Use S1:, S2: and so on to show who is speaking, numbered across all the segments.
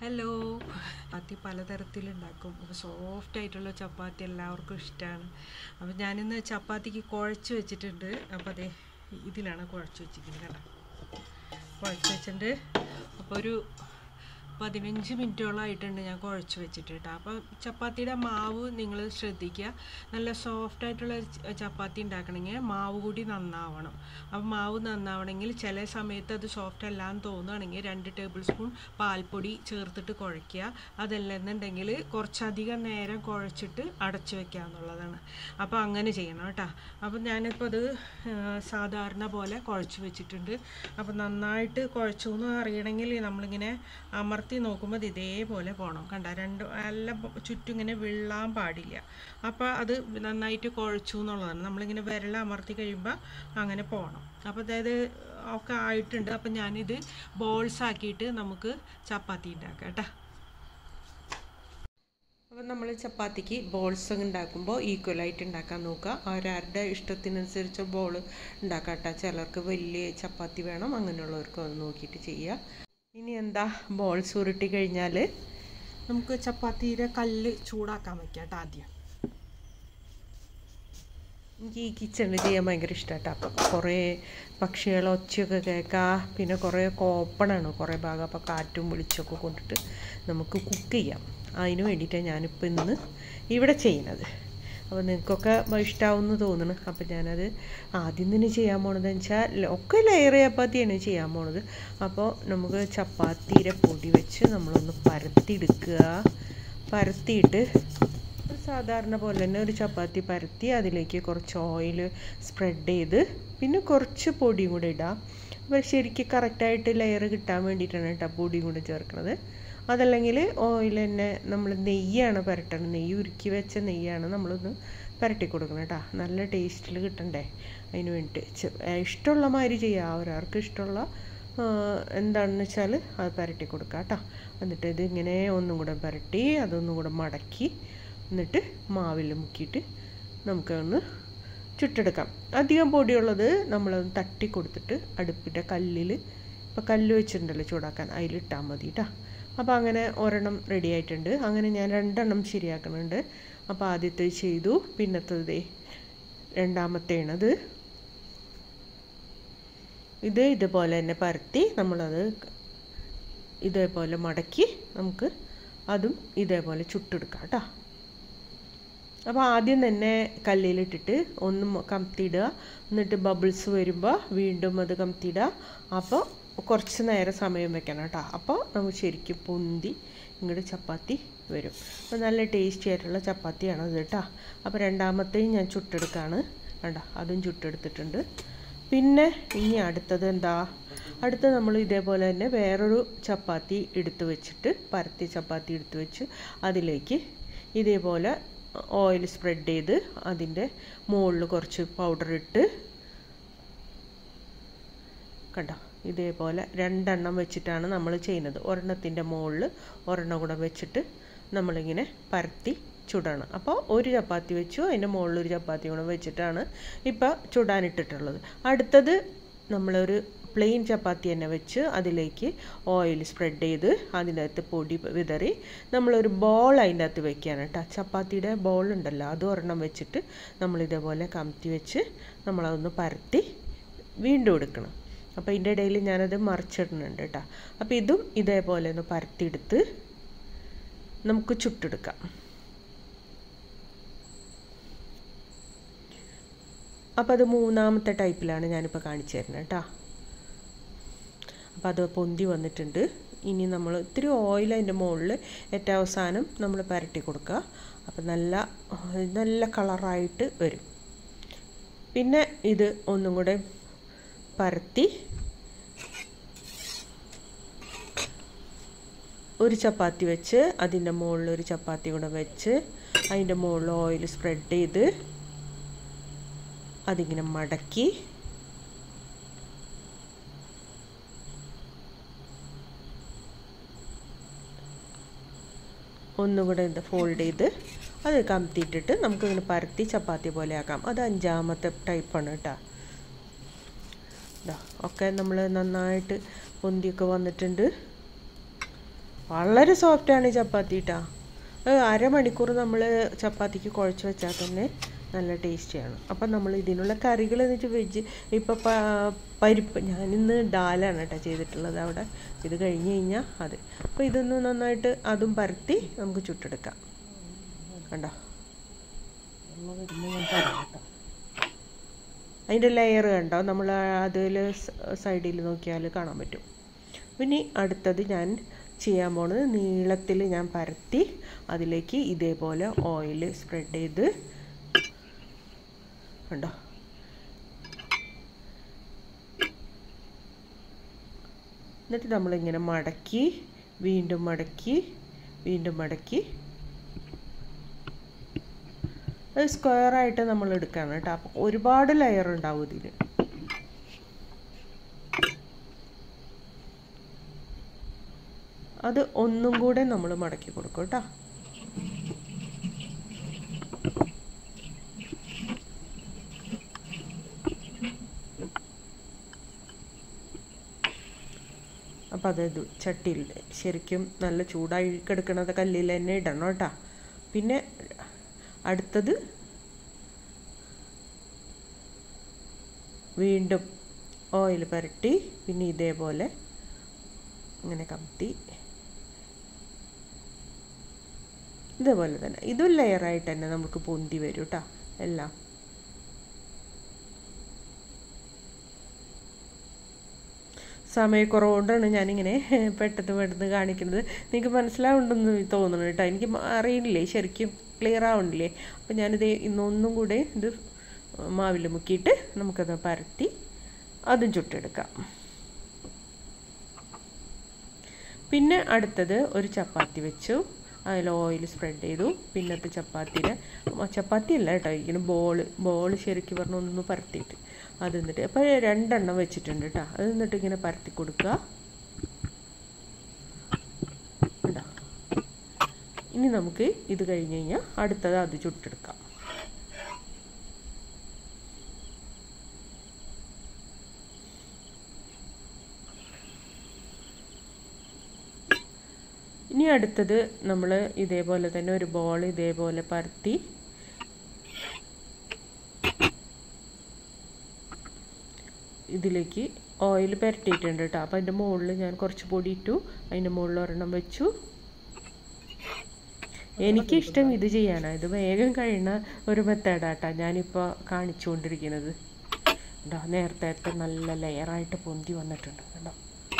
S1: Hello ചപ്പാത്തി പലതരത്തിലുണ്ടാക്കും അപ്പോൾ soft ആയിട്ടുള്ള ചപ്പാത്തി എല്ലാവർക്കും ഇഷ്ടമാണ് അപ്പോൾ ഞാനിന്ന് ചപ്പാത്തിക്ക് കുഴച്ച് വെച്ചിട്ടുണ്ട് അപ്പോൾ അതെ ഇതിലാണ് കുഴച്ച് വെച്ചിരിക്കുന്നത് കേട്ടോ കുഴച്ച് വെച്ചിട്ടുണ്ട് അപ്പോൾ ഒരു പതിനഞ്ച് മിനിറ്റോളമായിട്ടുണ്ട് ഞാൻ കുഴച്ച് വെച്ചിട്ട് കേട്ടോ അപ്പോൾ ചപ്പാത്തിയുടെ മാവ് നിങ്ങൾ ശ്രദ്ധിക്കുക നല്ല സോഫ്റ്റ് ആയിട്ടുള്ള ച- ചപ്പാത്തി ഉണ്ടാക്കണമെങ്കിൽ മാവ് കൂടി നന്നാവണം അപ്പോൾ മാവ് നന്നാവണമെങ്കിൽ ചില സമയത്ത് അത് സോഫ്റ്റ് അല്ലാന്ന് തോന്നുകയാണെങ്കിൽ രണ്ട് ടേബിൾ സ്പൂൺ പാൽപ്പൊടി ചേർത്തിട്ട് കുഴയ്ക്കുക അതല്ലെന്നുണ്ടെങ്കിൽ കുറച്ചധികം നേരം കുഴച്ചിട്ട് അടച്ചു വെക്കുക എന്നുള്ളതാണ് അപ്പോൾ അങ്ങനെ ചെയ്യണം കേട്ടോ അപ്പോൾ ഞാനിപ്പോൾ അത് ആ, സാധാരണ പോലെ കുഴച്ച് വെച്ചിട്ടുണ്ട് അപ്പോൾ നന്നായിട്ട് കുഴച്ചു എന്ന് അറിയണമെങ്കിൽ നമ്മളിങ്ങനെ അമർത്തി നോക്കുമ്പോൾ ഇത് ഇതേപോലെ പോകണം കണ്ട രണ്ട് നല്ല പൊ- ചുറ്റും ഇങ്ങനെ വിള്ളാൻ പാടില്ല അപ്പോൾ അത് നന്നായിട്ട് കുഴച്ചു എന്നുള്ളതാണ് നമ്മളിങ്ങനെ വിരൽ അമർത്തി കഴിയുമ്പോൾ അങ്ങനെ പോകണം അപ്പോൾ അതായത് ഒക്കെ ആയിട്ടുണ്ട് അപ്പോൾ ഞാനിത് ബോൾസ് ആക്കിയിട്ട് നമുക്ക് ചപ്പാത്തി ഉണ്ടാക്കാം കേട്ടോ അപ്പോൾ നമ്മൾ ചപ്പാത്തിക്ക് ബോൾസ് ഉണ്ടാക്കുമ്പോൾ ഈക്വലായിട്ട് ഉണ്ടാക്കാൻ നോക്കുക അവരവരുടെ ഇഷ്ടത്തിനനുസരിച്ച് ബോൾ ഉണ്ടാക്കാം കേട്ടോ ചിലർക്ക് വലിയ ചപ്പാത്തി വേണം അങ്ങനെയുള്ളവർക്ക് അത് നോക്കിയിട്ട് ചെയ്യുക ഇനി എന്താ ബോൾസ് ഉരുട്ടി കഴിഞ്ഞാൽ നമുക്ക് ചപ്പാത്തിയുടെ കല്ല് ചൂടാക്കാൻ വയ്ക്കാം കേട്ടോ ആദ്യം എനിക്ക് ഈ കിച്ചണിൽ ചെയ്യാൻ ഭയങ്കര ഇഷ്ടമാട്ടോ അപ്പം കുറേ പക്ഷികളെ ഒച്ചയൊക്കെ കേൾക്കാം പിന്നെ കുറേ ഓപ്പണാണ് കുറേ ഭാഗം അപ്പോൾ കാറ്റും വെളിച്ചമൊക്കെ കൊണ്ടിട്ട് നമുക്ക് കുക്ക് ചെയ്യാം അതിന് വേണ്ടിയിട്ടാണ് ഞാനിപ്പോൾ ഇന്ന് ഇവിടെ ചെയ്യുന്നത് അപ്പോൾ നിങ്ങൾക്കൊക്കെ ഇഷ്ടമാവുമെന്ന് തോന്നുന്നു അപ്പോൾ ഞാനത് ആദ്യം തന്നെ ചെയ്യാൻ പോണത് വെച്ചാൽ ഒക്കെ ലെയർ ചപ്പാത്തിയാണ് ചെയ്യാൻ പോണത് അപ്പോൾ നമുക്ക് ചപ്പാത്തിയുടെ പൊടി വെച്ച് നമ്മളൊന്ന് പരത്തിയെടുക്കുക പരത്തിയിട്ട് ഒരു സാധാരണ പോലെ തന്നെ ഒരു ചപ്പാത്തി പരത്തി അതിലേക്ക് കുറച്ച് ഓയിൽ സ്പ്രെഡ് ചെയ്ത് പിന്നെ കുറച്ച് പൊടിയും കൂടെ ഇടാം അപ്പോൾ ശരിക്കും കറക്റ്റായിട്ട് ലെയർ കിട്ടാൻ വേണ്ടിയിട്ടാണ് കേട്ടോ പൊടിയും കൂടെ ചേർക്കുന്നത് അതല്ലെങ്കിൽ ഓയിൽ തന്നെ നമ്മൾ നെയ്യാണ് പുരട്ടണം നെയ്യ് ഉരുക്കി വെച്ച നെയ്യാണ് നമ്മളൊന്ന് പുരട്ടി കൊടുക്കണം കേട്ടോ നല്ല ടേസ്റ്റിൽ കിട്ടണ്ടേ അതിന് വേണ്ടിയിട്ട് ചെ- ഏ, ഇഷ്ടമുള്ള മാതിരി ചെയ്യാം ഒരാൾക്ക് ഇഷ്ടമുള്ള ആ, എന്താണെന്ന് വെച്ചാൽ അത് പുരട്ടി കൊടുക്കുക കേട്ടോ എന്നിട്ട് ഇത് ഇങ്ങനെ ഒന്നും കൂടെ പുരട്ടി അതൊന്നും കൂടെ മടക്കി എന്നിട്ട് മാവിൽ മുക്കിയിട്ട് നമുക്കൊന്ന് ചുട്ടെടുക്കാം അധികം പൊടിയുള്ളത് നമ്മളൊന്ന് തട്ടി കൊടുത്തിട്ട് അടുപ്പിൻ്റെ കല്ലിൽ ഇപ്പോൾ കല്ല് വെച്ചിട്ടുണ്ടല്ലോ ചൂടാക്കാൻ അതിലിട്ടാൽ മതി കേട്ടോ അപ്പോൾ അങ്ങനെ ഒരെണ്ണം റെഡി ആയിട്ടുണ്ട് അങ്ങനെ ഞാൻ രണ്ടെണ്ണം ശരിയാക്കുന്നുണ്ട് അപ്പോൾ ആദ്യത്തെ ചെയ്തു പിന്നത്തത് ദേ രണ്ടാമത്തേണത് ഇത് ഇതുപോലെ തന്നെ പരത്തി നമ്മളത് ഇതേപോലെ മടക്കി നമുക്ക് അതും ഇതേപോലെ ചുട്ടെടുക്കാം കേട്ടോ അപ്പോൾ ആദ്യം തന്നെ കല്ലിലിട്ടിട്ട് ഒന്ന് മ- കമത്തിയിടുക എന്നിട്ട് ബബിൾസ് വരുമ്പോൾ വീണ്ടും അത് കമത്തിയിടുക അപ്പോൾ കുറച്ച് നേരം സമയം വെക്കണം കേട്ടോ അപ്പോൾ നമുക്ക് ശരിക്കും പൊന്തി ഇങ്ങോട്ട് ചപ്പാത്തി വരും അപ്പോൾ നല്ല ടേസ്റ്റി ആയിട്ടുള്ള ചപ്പാത്തിയാണ് ഇത് കേട്ടോ അപ്പോൾ രണ്ടാമത്തെയും ഞാൻ ചുട്ടെടുക്കുകയാണ് കണ്ടോ അതും ചുട്ടെടുത്തിട്ടുണ്ട് പിന്നെ ഇനി അടുത്തത് എന്താ അടുത്ത നമ്മൾ ഇതേപോലെ തന്നെ വേറൊരു ചപ്പാത്തി എടുത്ത് വെച്ചിട്ട് പരത്തി ചപ്പാത്തി എടുത്ത് വെച്ച് അതിലേക്ക് ഇതേപോലെ ഓയിൽ സ്പ്രെഡ് ചെയ്ത് അതിൻ്റെ മുകളിൽ കുറച്ച് പൗഡർ ഇട്ട് കണ്ടോ ഇതേപോലെ രണ്ടെണ്ണം വെച്ചിട്ടാണ് നമ്മൾ ചെയ്യുന്നത് ഒരെണ്ണത്തിൻ്റെ മുകളിൽ ഒരെണ്ണം കൂടെ വെച്ചിട്ട് നമ്മളിങ്ങനെ പരത്തി ചുടണം അപ്പോൾ ഒരു ചപ്പാത്തി വെച്ചു അതിൻ്റെ മുകളിൽ ഒരു ചപ്പാത്തി കൂടെ വെച്ചിട്ടാണ് ഇപ്പോൾ ചുടാനിട്ടിട്ടുള്ളത് അടുത്തത് നമ്മളൊരു പ്ലെയിൻ ചപ്പാത്തി തന്നെ വെച്ച് അതിലേക്ക് ഓയിൽ സ്പ്രെഡ് ചെയ്ത് അതിൻ്റെ അകത്ത് പൊടി വിതറി നമ്മളൊരു ബോൾ അതിൻ്റെ അകത്ത് വെക്കുകയാണ് കേട്ടോ ചപ്പാത്തിയുടെ ബോൾ ഉണ്ടല്ലോ അത് ഒരെണ്ണം വെച്ചിട്ട് നമ്മൾ ഇതേപോലെ കമത്തി വെച്ച് നമ്മളതൊന്ന് പരത്തി വീണ്ടും എടുക്കണം അപ്പോൾ ഇതിൻ്റെ ഇടയിൽ ഞാനത് മറിച്ചിടുന്നുണ്ട് കേട്ടോ അപ്പോൾ ഇതും ഇതേപോലെ ഒന്ന് പരത്തിയെടുത്ത് നമുക്ക് ചുട്ടെടുക്കാം അപ്പോൾ അത് മൂന്നാമത്തെ ടൈപ്പിലാണ് ഞാനിപ്പോൾ കാണിച്ചു തരുന്നത് കേട്ടോ അപ്പോൾ അത് പൊന്തി വന്നിട്ടുണ്ട് ഇനി നമ്മൾ ഇത്തിരി ഓയിൽ അതിൻ്റെ മുകളിൽ ഏറ്റവും അവസാനം നമ്മൾ പരട്ടി കൊടുക്കുക അപ്പോൾ നല്ല നല്ല കളറായിട്ട് വരും പിന്നെ ഇത് ഒന്നും കൂടെ പരത്തി ഒരു ചപ്പാത്തി വെച്ച് അതിൻ്റെ മുകളിൽ ഒരു ചപ്പാത്തി കൂടെ വെച്ച് അതിൻ്റെ മുകളിൽ ഓയിൽ സ്പ്രെഡ് ചെയ്ത് അതിങ്ങനെ മടക്കി ഒന്നുകൂടെ ഇത് ഫോൾഡ് ചെയ്ത് അത് കമത്തിയിട്ടിട്ട് നമുക്കിങ്ങനെ പരത്തി ചപ്പാത്തി പോലെ ആക്കാം അത് അഞ്ചാമത്തെ ടൈപ്പാണ് കേട്ടോ ഇതാ ഒക്കെ നമ്മൾ നന്നായിട്ട് പൊന്തിയൊക്കെ വന്നിട്ടുണ്ട് വളരെ സോഫ്റ്റാണ് ഈ ചപ്പാത്തി കേട്ടോ അത് അരമണിക്കൂർ നമ്മൾ ചപ്പാത്തിക്ക് കുഴച്ച് വെച്ചാൽ തന്നെ നല്ല ടേസ്റ്റിയാണ് അപ്പം നമ്മൾ ഇതിനുള്ള കറികൾ എന്ന് വെച്ചാൽ വെജ് ഇപ്പോൾ പരിപ്പ് ഞാനിന്ന് ഡാലാണ് കേട്ടോ ചെയ്തിട്ടുള്ളത് അവിടെ ഇത് കഴിഞ്ഞ് കഴിഞ്ഞാൽ അത് അപ്പോൾ ഇതൊന്ന് നന്നായിട്ട് അതും പരത്തി നമുക്ക് ചുട്ടെടുക്കാം കണ്ടോ അതിൻ്റെ ലെയർ കണ്ടോ നമ്മൾ അതിൽ സൈഡിൽ നോക്കിയാൽ കാണാൻ പറ്റും പിന്നെ അടുത്തത് ഞാൻ ചെയ്യാൻ പോണത് നീളത്തിൽ ഞാൻ പരത്തി അതിലേക്ക് ഇതേപോലെ ഓയിൽ സ്പ്രെഡ് ചെയ്ത് കണ്ടോ എന്നിട്ട് നമ്മളിങ്ങനെ മടക്കി വീണ്ടും മടക്കി വീണ്ടും മടക്കി അത് സ്ക്വയറായിട്ട് നമ്മൾ എടുക്കുകയാണ് കേട്ടോ അപ്പോൾ ഒരുപാട് ലെയർ ഉണ്ടാവും ഇതിൽ അത് ഒന്നും കൂടെ നമ്മൾ മടക്കി കൊടുക്കും കേട്ടോ അപ്പം അത് ചട്ടിയിൽ ശരിക്കും നല്ല ചൂടായി കിടക്കണത് കല്ലിൽ തന്നെ ഇടണം കേട്ടോ പിന്നെ അടുത്തത് വീണ്ടും ഓയിൽ പുരട്ടി പിന്നെ ഇതേപോലെ ഇങ്ങനെ കമത്തി ഇതേപോലെ തന്നെ ഇതും ലെയറായിട്ട് തന്നെ നമുക്ക് പൊന്തി വരും കേട്ടോ എല്ലാം സമയക്കുറവുകൊണ്ടാണ് ഞാനിങ്ങനെ പെട്ടെന്ന് പെട്ടെന്ന് കാണിക്കുന്നത് നിങ്ങൾക്ക് മനസ്സിലാവുണ്ടെന്ന് തോന്നുന്നു കേട്ടോ എനിക്ക് അറിയില്ലേ ശരിക്കും ക്ലിയർ ആവണില്ലേ അപ്പം ഞാനിത് ഇന്നൊന്നും കൂടെ ഇത് മാവിൽ മുക്കിയിട്ട് നമുക്കത് പരത്തി അതും ചുട്ടെടുക്കാം പിന്നെ അടുത്തത് ഒരു ചപ്പാത്തി വെച്ചു അതിൽ ഓയിൽ സ്പ്രെഡ് ചെയ്തു പിന്നത്തെ ചപ്പാത്തിയുടെ ചപ്പാത്തി അല്ല കേട്ടോ ഇങ്ങനെ ബോൾ ബോൾ ശരിക്കും പറഞ്ഞ ഒന്ന് പരത്തിയിട്ട് അത് എന്നിട്ട് അപ്പോൾ രണ്ടെണ്ണം വെച്ചിട്ടുണ്ട് കേട്ടോ അത് എന്നിട്ട് ഇങ്ങനെ പരത്തി കൊടുക്കുക കേട്ടോ ഇനി നമുക്ക് ഇത് കഴിഞ്ഞ് കഴിഞ്ഞാൽ അടുത്തത് അത് ചുട്ടെടുക്കാം ഇനി അടുത്തത് നമ്മൾ ഇതേപോലെ തന്നെ ഒരു ബോൾ ഇതേപോലെ പരത്തി ഇതിലേക്ക് ഓയിൽ പുരട്ടിയിട്ടുണ്ട് കേട്ടോ അപ്പോൾ അതിൻ്റെ മുകളിൽ ഞാൻ കുറച്ച് പൊടി ഇട്ടു അതിൻ്റെ മുകളിൽ ഒരെണ്ണം വെച്ചു എനിക്കിഷ്ടം ഇത് ചെയ്യാനാണ് ഇത് വേഗം കഴിയുന്ന ഒരു മെത്തേഡാട്ടാ ഞാനിപ്പോൾ കാണിച്ചുകൊണ്ടിരിക്കുന്നത് കേട്ടോ നേരത്തെ നല്ല ലെയറായിട്ട് പൊന്തി വന്നിട്ടുണ്ട് കേട്ടോ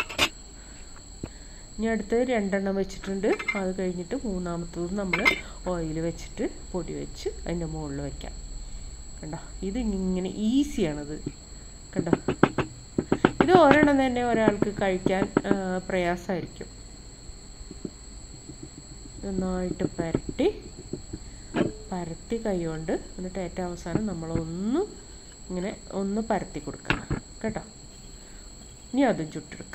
S1: ഇനി അടുത്ത് രണ്ടെണ്ണം വെച്ചിട്ടുണ്ട് അത് കഴിഞ്ഞിട്ട് മൂന്നാമത്തത് നമ്മൾ ഓയിൽ വെച്ചിട്ട് പൊടി വെച്ച് അതിൻ്റെ മുകളിൽ വയ്ക്കാം കണ്ടോ ഇത് ഇങ്ങനെ ഈസിയാണത് കണ്ടോ ഇത് ഒരെണ്ണം തന്നെ ഒരാൾക്ക് കഴിക്കാൻ പ്രയാസമായിരിക്കും നന്നായിട്ട് പരട്ടി പരത്തി കൈകൊണ്ട് എന്നിട്ട് ഏറ്റവും അവസാനം നമ്മളൊന്ന് ഇങ്ങനെ ഒന്ന് പരത്തി കൊടുക്കണം കേട്ടോ ഇനി അതും ചുട്ടെടുക്കാം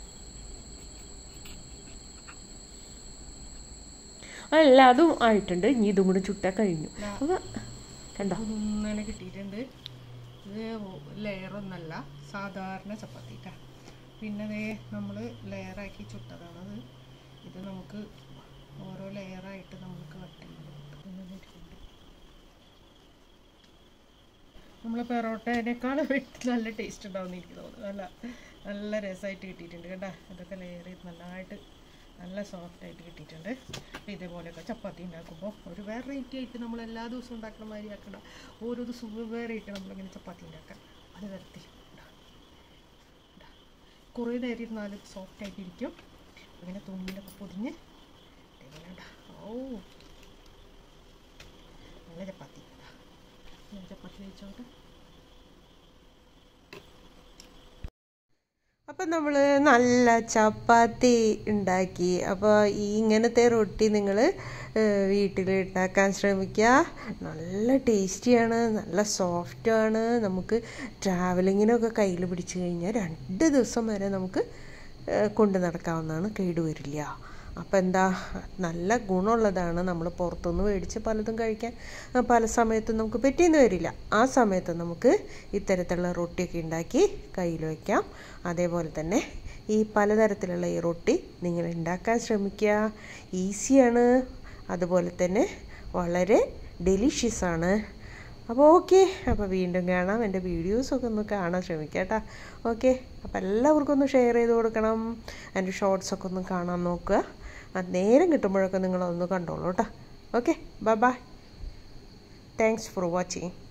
S1: അല്ല അതും ആയിട്ടുണ്ട് ഇനി ഇതും കൂടെ ചുട്ടാൽ കഴിഞ്ഞു അപ്പോൾ കണ്ടോ
S2: ഇങ്ങനെ കിട്ടിയിട്ടുണ്ട് ഇത് ലെയറൊന്നല്ല സാധാരണ ചപ്പാത്തി ട്ടാ. പിന്നെ ദേ നമ്മൾ ലെയറാക്കി ചുട്ടതാണത് ഇത് നമുക്ക് ഓരോ ലെയറായിട്ട് നമുക്ക് കട്ട് ചെയ്ത് നമ്മൾ പെറോട്ടേനേക്കാൾ നല്ല ടേസ്റ്റ് ഉണ്ടാവുമെന്ന് എനിക്ക് തോന്നുന്നു നല്ല നല്ല രസമായിട്ട് കിട്ടിയിട്ടുണ്ട് കേട്ടോ ഇതൊക്കെ ലെയർ ചെയ്ത് നല്ലതായിട്ട് നല്ല സോഫ്റ്റ് ആയിട്ട് കിട്ടിയിട്ടുണ്ട് അപ്പോൾ ഇതേപോലെയൊക്കെ ചപ്പാത്തി ഉണ്ടാക്കുമ്പോൾ ഒരു വെറൈറ്റി ആയിട്ട് നമ്മൾ എല്ലാ ദിവസവും ഉണ്ടാക്കുന്ന മാതിരി ആക്കണ്ട ഓരോ ദിവസവും വെവ്വേറെ നമ്മളിങ്ങനെ ചപ്പാത്തി ഉണ്ടാക്കാൻ അത് തരത്തിൽ കുറേ നേരം ഇരുന്നാലും സോഫ്റ്റ് ആയിട്ടിരിക്കും അങ്ങനെ തുണിയിലൊക്കെ പൊതിഞ്ഞ് ഇതേപോലെ ഉണ്ടാ. ഓ നല്ല ചപ്പാത്തി ഞാൻ ചപ്പാത്തി കഴിച്ചോട്ടെ
S1: അപ്പം നമ്മൾ നല്ല ചപ്പാത്തി ഉണ്ടാക്കി അപ്പോൾ ഈ ഇങ്ങനത്തെ റൊട്ടി നിങ്ങൾ വീട്ടിൽ ഉണ്ടാക്കാൻ ശ്രമിക്കുക നല്ല ടേസ്റ്റിയാണ് നല്ല സോഫ്റ്റാണ് നമുക്ക് ട്രാവലിങ്ങിനൊക്കെ കയ്യിൽ പിടിച്ചു കഴിഞ്ഞാൽ രണ്ട് ദിവസം വരെ നമുക്ക് ഏഹ്, കൊണ്ട് നടക്കാവുന്നതാണ് കേടുവരില്ല അപ്പോൾ എന്താ നല്ല ഗുണമുള്ളതാണ് നമ്മൾ പുറത്തുനിന്ന് മേടിച്ച് പലതും കഴിക്കാൻ ആ, പല സമയത്തും നമുക്ക് പറ്റിയെന്ന് വരില്ല ആ സമയത്ത് നമുക്ക് ഇത്തരത്തിലുള്ള റൊട്ടിയൊക്കെ ഉണ്ടാക്കി കയ്യിൽ വയ്ക്കാം അതേപോലെ തന്നെ ഈ പലതരത്തിലുള്ള ഈ റൊട്ടി നിങ്ങൾ ഉണ്ടാക്കാൻ ശ്രമിക്കുക ഈസിയാണ് അതുപോലെ തന്നെ വളരെ ഡെലിഷ്യസ് ആണ് അപ്പോൾ ഓക്കെ അപ്പോൾ വീണ്ടും കാണാം എൻ്റെ വീഡിയോസൊക്കെ ഒന്ന് കാണാൻ ശ്രമിക്കുക കേട്ടോ ഓക്കെ അപ്പോൾ എല്ലാവർക്കും ഒന്ന് ഷെയർ ചെയ്ത് കൊടുക്കണം എൻ്റെ ഷോർട്സൊക്കെ ഒന്ന് കാണാൻ നോക്കുക അത് നേരം കിട്ടുമ്പോഴൊക്കെ നിങ്ങളൊന്ന് കണ്ടോളൂ കേട്ടോ okay bye bye thanks for watching